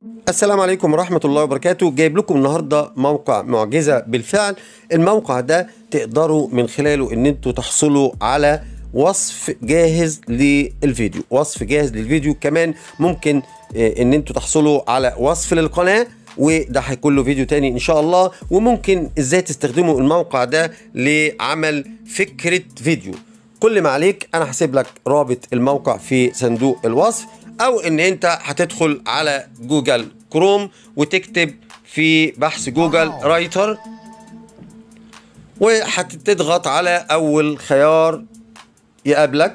السلام عليكم ورحمة الله وبركاته جايب لكم النهاردة موقع معجزة بالفعل الموقع ده تقدروا من خلاله ان انتوا تحصلوا على وصف جاهز للفيديو وصف جاهز للفيديو كمان ممكن آه، ان انتوا تحصلوا على وصف للقناة وده هيكون له فيديو تاني ان شاء الله وممكن ازاي تستخدموا الموقع ده لعمل فكرة فيديو كل ما عليك انا هسيب لك رابط الموقع في صندوق الوصف او ان انت هتدخل على جوجل كروم وتكتب في بحث جوجل رايتر وهتضغط على اول خيار يقابلك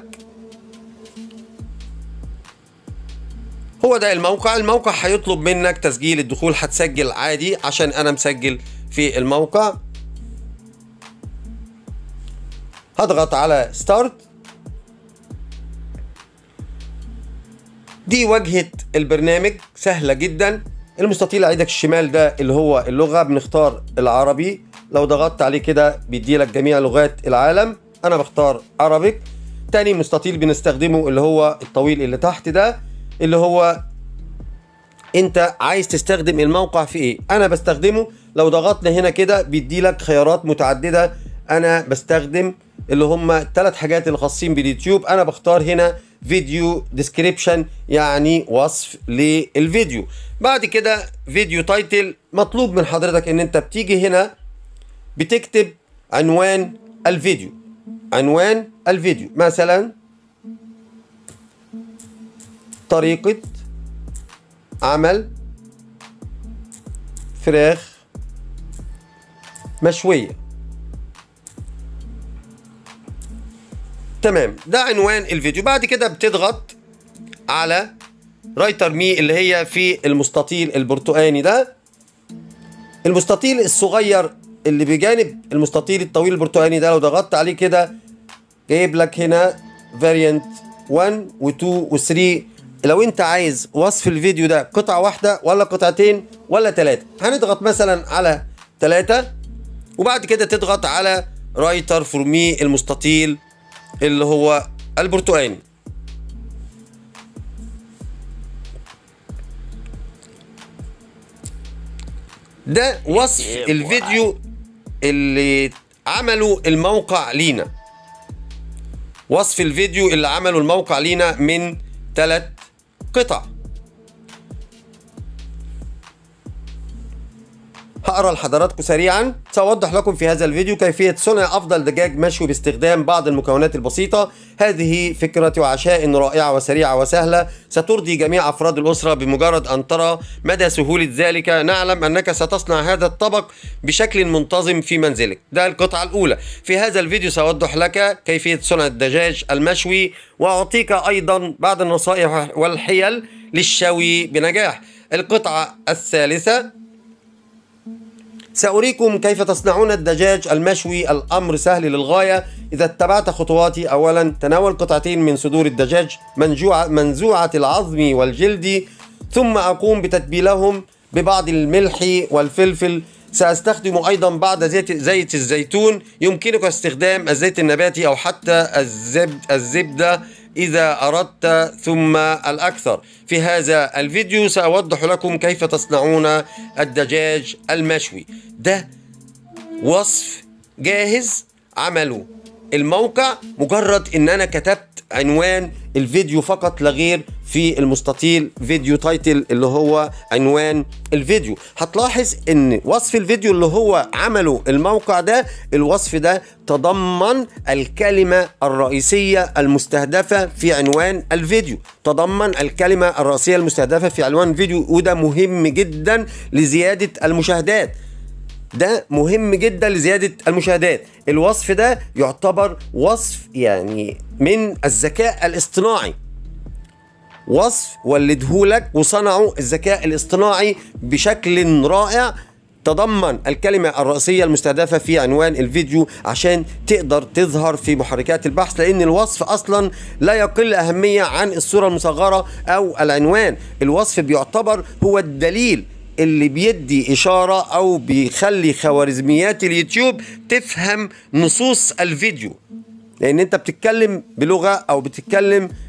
هو ده الموقع الموقع هيطلب منك تسجيل الدخول هتسجل عادي عشان انا مسجل في الموقع هضغط على ستارت دي واجهة البرنامج سهلة جدا المستطيل على ايدك الشمال ده اللي هو اللغة بنختار العربي لو ضغطت عليه كده بيديلك جميع لغات العالم انا بختار عربيك تاني مستطيل بنستخدمه اللي هو الطويل اللي تحت ده اللي هو انت عايز تستخدم الموقع في ايه انا بستخدمه لو ضغطنا هنا كده بيدي لك خيارات متعدده انا بستخدم اللي هم الثلاث حاجات اللي خاصين باليوتيوب انا بختار هنا فيديو ديسكريبشن يعني وصف للفيديو بعد كده فيديو تايتل مطلوب من حضرتك ان انت بتيجي هنا بتكتب عنوان الفيديو عنوان الفيديو مثلا طريقة عمل فراخ مشوية تمام ده عنوان الفيديو بعد كده بتضغط على رايتر مي اللي هي في المستطيل البرتقاني ده المستطيل الصغير اللي بجانب المستطيل الطويل البرتقاني ده لو ضغطت عليه كده جايب لك هنا فاريانت 1 و2 و3 لو انت عايز وصف الفيديو ده قطعة واحدة ولا قطعتين ولا ثلاثة هنضغط مثلا على ثلاثة وبعد كده تضغط على رايتر فور مي المستطيل اللي هو البرتقاني ده وصف الفيديو اللي عمله الموقع لينا وصف الفيديو اللي عمله الموقع لينا من ثلاث قطع هقرا لحضراتكم سريعا سأوضح لكم في هذا الفيديو كيفية صنع أفضل دجاج مشوي باستخدام بعض المكونات البسيطة هذه فكرة عشاء رائعة وسريعة وسهلة سترضي جميع أفراد الأسرة بمجرد أن ترى مدى سهولة ذلك نعلم أنك ستصنع هذا الطبق بشكل منتظم في منزلك ده القطعة الأولى في هذا الفيديو سأوضح لك كيفية صنع الدجاج المشوي وأعطيك أيضا بعض النصائح والحيل للشوي بنجاح القطعة الثالثة سأريكم كيف تصنعون الدجاج المشوي الأمر سهل للغاية إذا اتبعت خطواتي أولا تناول قطعتين من صدور الدجاج منجوعة منزوعة العظم والجلد ثم أقوم بتتبيلهم ببعض الملح والفلفل سأستخدم أيضا بعض زيت, زيت الزيتون يمكنك استخدام الزيت النباتي أو حتى الزبد الزبدة إذا أردت ثم الأكثر في هذا الفيديو سأوضح لكم كيف تصنعون الدجاج المشوي ده وصف جاهز عمله الموقع مجرد ان انا كتبت عنوان الفيديو فقط لا غير في المستطيل فيديو تايتل اللي هو عنوان الفيديو هتلاحظ ان وصف الفيديو اللي هو عمله الموقع ده الوصف ده تضمن الكلمة الرئيسية المستهدفة في عنوان الفيديو تضمن الكلمة الرئيسية المستهدفة في عنوان الفيديو وده مهم جدا لزيادة المشاهدات ده مهم جدا لزيادة المشاهدات الوصف ده يعتبر وصف يعني من الذكاء الاصطناعي وصف ولدهولك وصنعوا الذكاء الاصطناعي بشكل رائع تضمن الكلمة الرئيسية المستهدفة في عنوان الفيديو عشان تقدر تظهر في محركات البحث لأن الوصف أصلا لا يقل أهمية عن الصورة المصغرة أو العنوان الوصف بيعتبر هو الدليل اللي بيدي إشارة أو بيخلي خوارزميات اليوتيوب تفهم نصوص الفيديو لأن أنت بتتكلم بلغة أو بتتكلم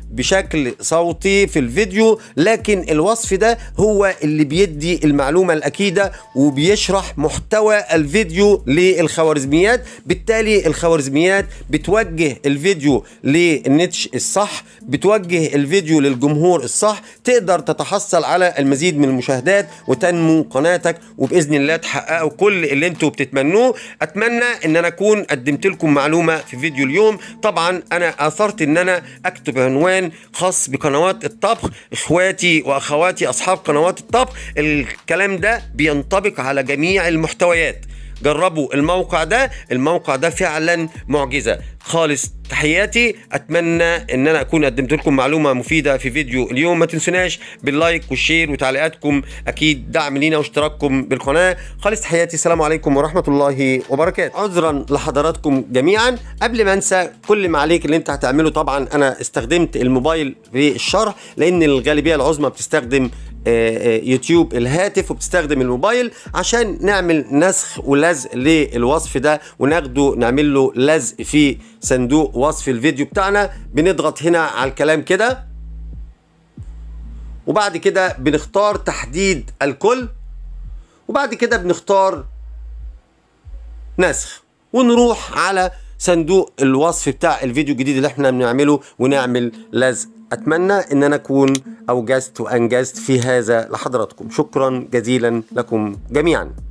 بشكل صوتي في الفيديو لكن الوصف ده هو اللي بيدي المعلومة الأكيدة وبيشرح محتوى الفيديو للخوارزميات بالتالي الخوارزميات بتوجه الفيديو للنتش الصح بتوجه الفيديو للجمهور الصح تقدر تتحصل على المزيد من المشاهدات وتنمو قناتك وبإذن الله تحققوا كل اللي انتوا بتتمنوه أتمنى ان انا اكون قدمت لكم معلومة في فيديو اليوم طبعا انا اثرت ان انا اكتب عنوان خاص بقنوات الطبخ اخواتي واخواتي اصحاب قنوات الطبخ الكلام ده بينطبق على جميع المحتويات جربوا الموقع ده الموقع ده فعلا معجزة خالص تحياتي اتمنى ان انا اكون قدمت لكم معلومه مفيده في فيديو اليوم ما تنسوناش باللايك والشير وتعليقاتكم اكيد دعم لينا واشتراككم بالقناه خالص تحياتي السلام عليكم ورحمه الله وبركاته عذرا لحضراتكم جميعا قبل ما انسى كل ما عليك اللي انت هتعمله طبعا انا استخدمت الموبايل في الشرح لان الغالبيه العظمى بتستخدم يوتيوب الهاتف وبتستخدم الموبايل عشان نعمل نسخ ولزق للوصف ده وناخده نعمل له لزق في صندوق وصف الفيديو بتاعنا بنضغط هنا على الكلام كده وبعد كده بنختار تحديد الكل وبعد كده بنختار نسخ ونروح على صندوق الوصف بتاع الفيديو الجديد اللي احنا بنعمله ونعمل لزق اتمنى ان انا اكون اوجزت وانجزت في هذا لحضراتكم شكرا جزيلا لكم جميعا